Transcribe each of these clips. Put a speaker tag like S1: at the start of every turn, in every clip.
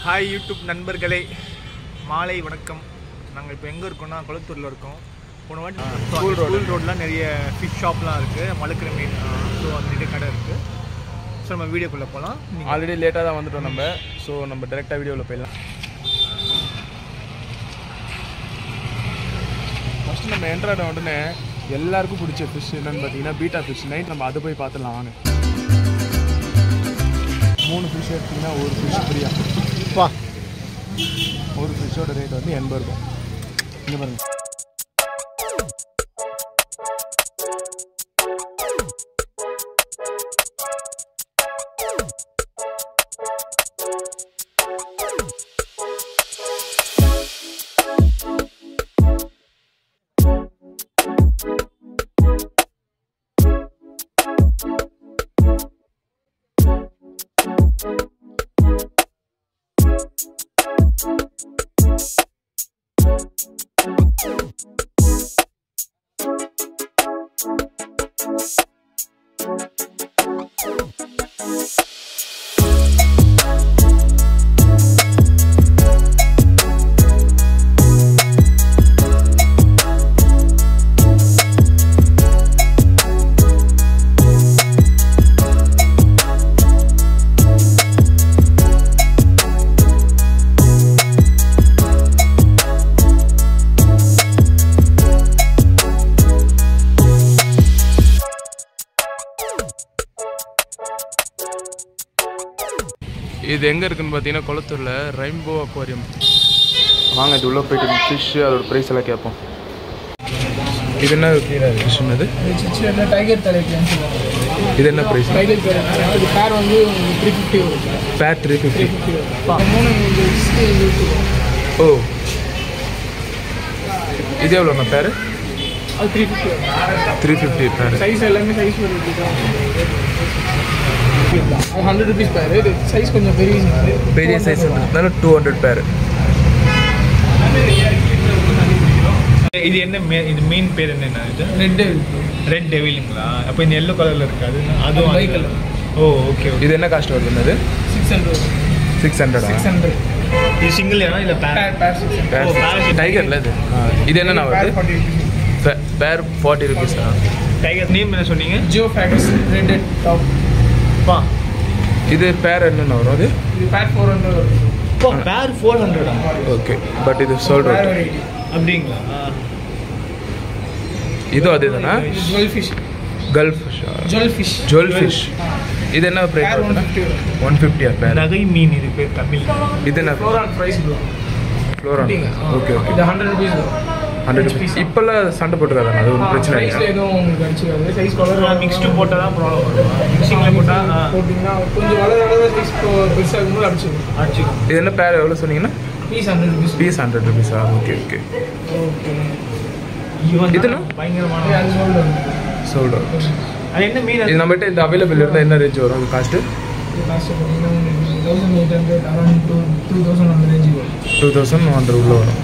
S1: Hi YouTube நண்பர்களே மாலை வணக்கம் நாங்கள் இப்போ எங்கே இருக்கோம்னா கொளத்தூரில் இருக்கோம் போன வாட்டி ஸ்கூல் ரோடு ஸ்கூல் ரோட்லாம் நிறைய ஃபிஷ் ஷாப்லாம் இருக்குது மழுக்கிற மீன் ஸோ அந்த நிறைய கடை இருக்குது ஸோ நம்ம வீடியோக்குள்ளே போகலாம்
S2: ஆல்ரெடி லேட்டாக தான் வந்துட்டோம் நம்ம ஸோ நம்ம டேரெக்டாக வீடியோவில் போயிடலாம் ஃபஸ்ட்டு நம்ம என்ட்ராட உடனே எல்லாருக்கும் பிடிச்ச ஃபிஷ் என்னன்னு பார்த்தீங்கன்னா பீட்டா ஃபிஷ் நைட் நம்ம அதை போய் பார்த்துடலாம் வாங்க மூணு ஃபிஷ் எடுத்தீங்கன்னா ஒரு ஃபிஷ் ஃப்ரீயா
S1: வா
S2: ஒரு ஃபிஷ்ஷோட ரேட் வந்து எண்பது ரூபாய் இங்கே பாருங்க இது எங்கே இருக்குன்னு பார்த்தீங்கன்னா குளத்தூரில் ரெயின்போ அக்வாரியம் வாங்க இது உள்ளே போயிட்டு ஃபிஷ் அதோட ப்ரைஸ் எல்லாம் கேட்போம் இது என்ன ஃபிஷ் என்னது
S3: டைகர் தலைப்பியான்னு சொல்லுவாங்க
S2: இது என்ன ப்ரைஸ்
S3: டைகர் தலைப்பியா இது பேர் வந்து த்ரீ ஃபிஃப்டி வரும்
S2: பேர் த்ரீ ஃபிஃப்டி
S3: மூணு சிக்ஸ்டி இருக்கும்
S2: ஓ இது எவ்வளோண்ணா பேர்
S3: அது த்ரீ ஃபிஃப்டி வரும்
S2: த்ரீ ஃபிஃப்டி பேர்
S3: சைஸ் எல்லாமே சைஸ் ஒரு ஹண்ட்ரட் ருபீஸ் பேர் இது சைஸ் கொஞ்சம் பெரிய size.
S2: பெரிய சைஸ் இருந்தால டூ ஹண்ட்ரட் பேர்
S1: இது என்ன மே- இது மீன் பேர் என்ன இது
S3: ரெட்
S1: ரெட் டெவிலுங்களா அப்போ இந்த எல்லோ கலரில் இருக்காது அதுவும்
S3: அது
S1: அந்த-
S3: colour.
S1: ஓ ஓகே ஓகே
S2: இது என்ன காஸ்ட் வருது என்னது
S3: சிக்ஸ் ஹண்ட்ரட்
S2: சிக்ஸ் ஹண்ட்ரடா
S3: சிக்ஸ் ஹண்ட்ரட்
S1: இது சிங்கிள் ஏனா இல்லை pair
S3: pair pair six hundred
S1: ஓ, parachute.
S2: டைகர்ல இது ஆ, இது என்னண்ணா
S3: பேர்
S2: வருது
S3: ஃபார்ட்டி ருபீஸ்
S2: பேர் ஃபார்ட்டி ருபீஸா
S1: டைகர் நேம் என்ன சொன்னீங்க
S3: ஜியோ ஃபேகஸ் ரெட் டாப்
S1: பா
S2: இது பேர் என்னென்ன வரும் அது
S3: இது பேர் ஃபோர் ஹண்ட்ரட் வரும்
S1: இப்போ பேர் ஃபோர் ஹண்ட்ரடா
S2: ஓகே பட் இது சொல்கிறோம்
S3: பேர் ஒரு எயிட்டி
S1: அப்படிங்களா
S2: இதுவும் அதே தானே
S3: இது ஜுவல் ஃபிஷ்
S2: கல்ஃப் ஃபிஷ்ஷா
S3: ஜுவல் ஃபிஷ்
S2: ஜுவல் ஃபிஷ் இது என்ன ப்ரைஸ்
S3: பேர் ஒன்
S2: வருதுண்ணா
S3: ஃபிஃப்டி வரும்
S2: ஒன் ஃபிஃப்டியா பேர்
S1: நகை மீன் இது பேர் தமிழ்
S2: இது என்ன
S3: flowerhorn price bro
S2: flora okay okay
S3: இது ஹண்ட்ரட் ருபீஸ் வரும்
S2: ஹண்ட்ரட் ருபீஸ் இப்போல்லாம் சண்டை போட்டுருக்காதாண்ணா அது ஒரு பிரச்சனை
S3: ப்ரைஸில்
S2: இல்லையா
S3: எதுவும் உங்களுக்கு அடிச்சுக்காது சைஸ் கலர்
S1: மிக்ஸ்டு போட்டால் தான் ப்ராப்ளம் வரும் மிக்சிங்கில் போட்டால்
S3: போட்டிங்கன்னா கொஞ்சம் வளர வளர சைஸ் பெருசாக இருக்கும்போது அடிச்சிடும்
S1: அடிச்சுக்கும்
S2: இது என்ன பேர் எவ்வளோ சொன்னீங்கன்னா
S3: piece hundred rupees
S2: piece hundred ருபீஸா ஓகே ஓகே
S3: ஓகே
S1: இவன்
S2: இதுனா?
S1: பயங்கரமான
S3: அது சொல்லுங்க
S2: சொல்கிறோம்
S1: அது என்ன மீன்
S2: இது நம்மகிட்ட இந்த அவைலபிள் இருந்தால் என்ன ரேஞ்ச் வரும் காஸ்ட்டு
S3: இது காஸ்ட் பார்த்தீங்கன்னா thousand eight hundred around two two thousand அந்த ரேஞ்சுக்கு வரும்
S2: டூ தௌசண்ட் ஹண்ட்ரட் உள்ள வரும்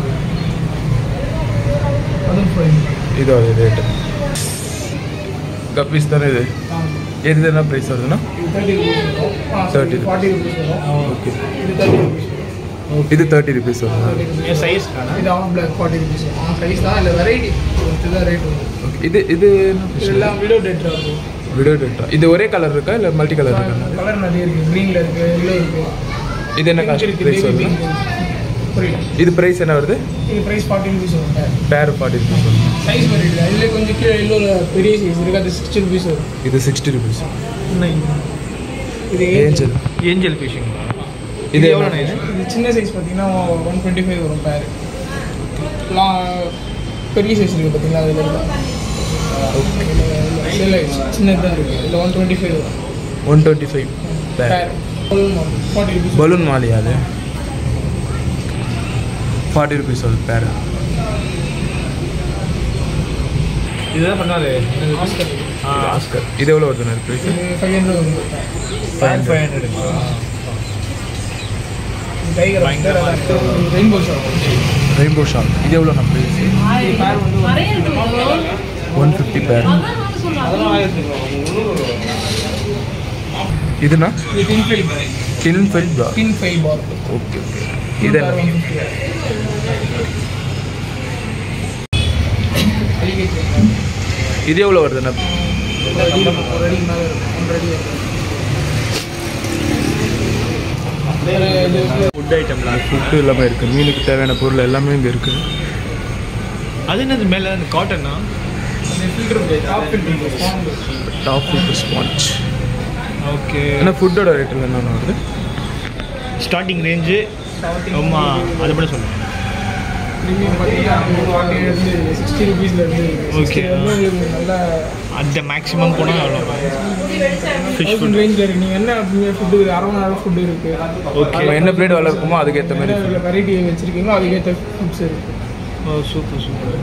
S3: அதுவும் ஃபைன்
S2: இது அது ரேட்டு கப்பீஸ் தானே இது எது என்ன ப்ரைஸ் வருதுன்னா
S3: இது தேர்ட்டி ருபீஸ்
S2: 30
S3: வரும் ஃபார்ட்டி ருபீஸ் வரும்
S2: ஓகே
S3: இது தேர்ட்டி ருபீஸ் வரும்
S2: இது தேர்ட்டி ருபீஸ் வருது
S1: என் சைஸ் காணா
S3: இது ஆஃப் பிளாக் ஃபார்ட்டி ருபீஸ் வரும் சைஸ் தான் இல்லை வெரைட்டி இதுதான் ரேட் வரும்
S2: ஓகே இது இது என்ன fish?
S3: இதெல்லாம் விடோ டேட்டா இருக்கும்
S2: விடோ டேட்டா இது ஒரே கலர் இருக்கா இல்லை மல்டி கலர் இருக்கா
S3: கலர் நிறைய இருக்குது க்ரீனில் இருக்குது எல்லோ இருக்குது
S2: இது என்ன காஸ்ட் ப்ரைஸ் வருது
S3: புரியல
S2: இது ப்ரைஸ் என்ன வருது
S3: இது ப்ரைஸ் ஃபார்ட்டி ருபீஸ் வரும்
S2: பேர் ஃபார்ட்டி ருபீஸ் வரும்
S3: சைஸ் வெரைட்டி தான் இதில் கொஞ்சம் கீழே எல்லோல பெரிய சைஸ் இருக்குது அது சிக்ஸ்டி ருபீஸ் வரும்
S2: இது சிக்ஸ்டி ருபீஸ்
S3: இது
S2: ஏஞ்சல்
S1: ஏஞ்சல் ஃபிஷிங்களா
S2: இது
S1: எவ்வளோ
S2: எவ்வளோ
S1: இது
S3: இது சின்ன சைஸ் பார்த்தீங்கன்னா ஒன் டுவெண்ட்டி ஃபைவ் வரும் பேர் லா பெரிய சைஸ் இருக்குது பார்த்தீங்களா அதில் இருக்கா இல்லை சின்னதாக இருக்குது இதில் ஒன் டுவெண்ட்டி ஃபைவ் வரும்
S2: one twenty five pair
S3: pair forty rupees
S2: balloon Mallya அது ஃபார்ட்டி ருபீஸ் வருது பேர்
S1: இதுதான் பண்ணாது ஆ
S2: ஆஸ்கர் இது எவ்வளோ வருதுண்ணா ப்ரைஸ்
S3: இது ஃபைவ் ஹண்ட்ரட் வரும்
S1: five five hundred
S3: tiger rainbow shop
S2: rainbow shop இது எவ்வளோண்ணா ப்ரைஸ்
S3: இது பேர் வந்து
S2: ஒன் ஃபிஃப்டி பேர் இதுண்ணா
S3: இது tin foil
S2: tin five
S3: tin five bar
S2: okay okay இது என்ன
S3: ஒன் ஃபிஃப்டி
S2: இது எவ்வளோ வருதுண்ணா
S3: ஒரு அடி மேலே இருக்கும் ஒன்றரை அடி இருக்கும் வேறு இது
S1: ஃபுட் ஐட்டம்லாம்
S2: ஃபுட்டு எல்லாமே இருக்குது மீனுக்கு தேவையான பொருள் எல்லாமே இங்கே இருக்குது
S1: அது என்னது மேலே அந்த காட்டனா
S3: filter top filter sponge
S2: top food sponge
S1: okay
S2: ஏன்னா ஃபுட்டோட ரேட்டில் என்னென்ன வருது
S1: ஸ்டார்டிங் ரேஞ்சு ஆமா அது மட்டும் சொல்லுங்கள்
S3: ப்ரீமியம் பார்த்தீங்கன்னா சிக்ஸ்டி ருபீஸ்லேருந்து
S1: Okay.
S3: வந்து உங்களுக்கு நல்ல
S1: அந்த மேக்ஸிமம் போனால் எவ்வளோ ஃபிஷ்
S3: தௌசண்ட்
S1: ஃபுட்
S3: ரேஞ்சில் இருக்குது நீங்கள் என்ன ஃபுட்டு அரவணாயிரம் ஃபுட்டு இருக்குது
S1: ஓகே
S2: நம்ம என்ன பிளேட் வேலை இருக்குமோ அதுக்கேற்ற மாதிரி
S3: என்ன வெரைட்டி வச்சுருக்கீங்களோ அதுக்கேற்ற ஃபுட்ஸ் இருக்குது
S1: ஓ சூப்பர் சூப்பர்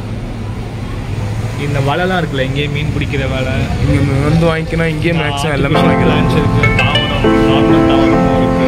S1: இந்த வலைலாம் இருக்குல்ல இங்கேயே மீன் பிடிக்கிற வலை
S2: இங்கே வந்து வாங்கிக்கணும் இங்கேயே மேக்ஸிமம் எல்லாமே வாங்கிக்கலாம்
S1: லன்ச் இருக்கு தாவரம் நார்மல் தாவரமும் இருக்கு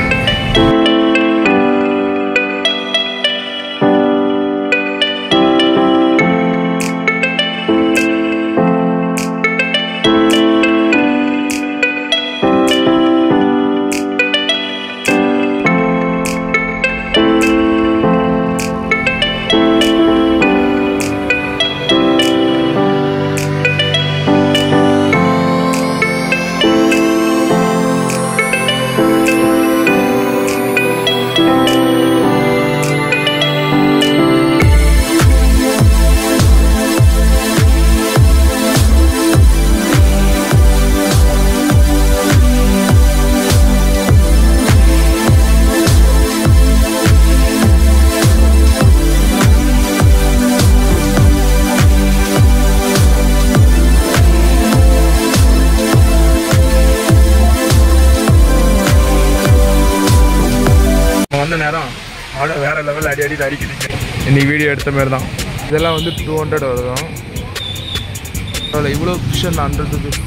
S2: நம்ம வந்த நேரம் ஆட வேற லெவல் அடி அடி அடிக்கிறீங்க இன்னைக்கு வீடியோ எடுத்த மாதிரி தான் இதெல்லாம் வந்து டூ ஹண்ட்ரட் வருதும் அவ்வளோ இவ்வளோ ஃபிஷ் அந்த ஹண்ட்ரட் ருபீஸ்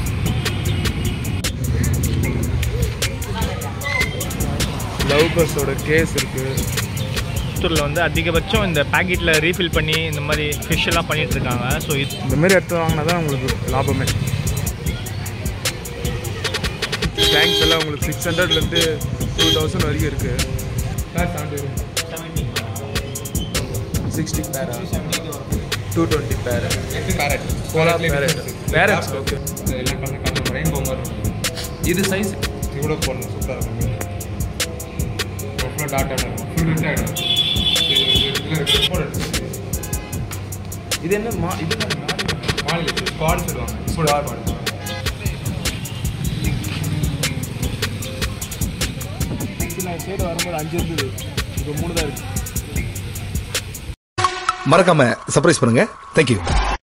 S2: லவ் பர்ஸோட கேஸ் இருக்குது
S1: கோயம்புத்தூரில் வந்து அதிகபட்சம் இந்த பேக்கெட்டில் ரீஃபில் பண்ணி இந்த மாதிரி ஃபிஷ் எல்லாம் பண்ணிட்டு இருக்காங்க ஸோ இது
S2: இந்த மாதிரி எடுத்து வாங்கினா தான் உங்களுக்கு லாபமே டேங்க்ஸ் எல்லாம் உங்களுக்கு சிக்ஸ் ஹண்ட்ரட்லேருந்து டூ தௌசண்ட் வரைக்கும் இருக்குது சிக்ஸ்டி பேரா two twenty pair parrot parrot parrot okay இது சைஸ்
S4: இவ்வளோ போடணும் சூப்பராக இருக்கும் எவ்வளோ டாட் ஆகிடும் ஃபுல் ரெண்டு ஆகிடும்
S2: இது என்ன மா இது என்ன
S4: மாநில ஸ்குவாட் சொல்லுவாங்க ஸ்குவாட்
S2: சைடு வரும்போது அஞ்சு இருந்தது இப்போ மூணு தான் இருக்குது
S5: மறக்காம சர்ப்ரைஸ் பண்ணுங்க தேங்க்யூ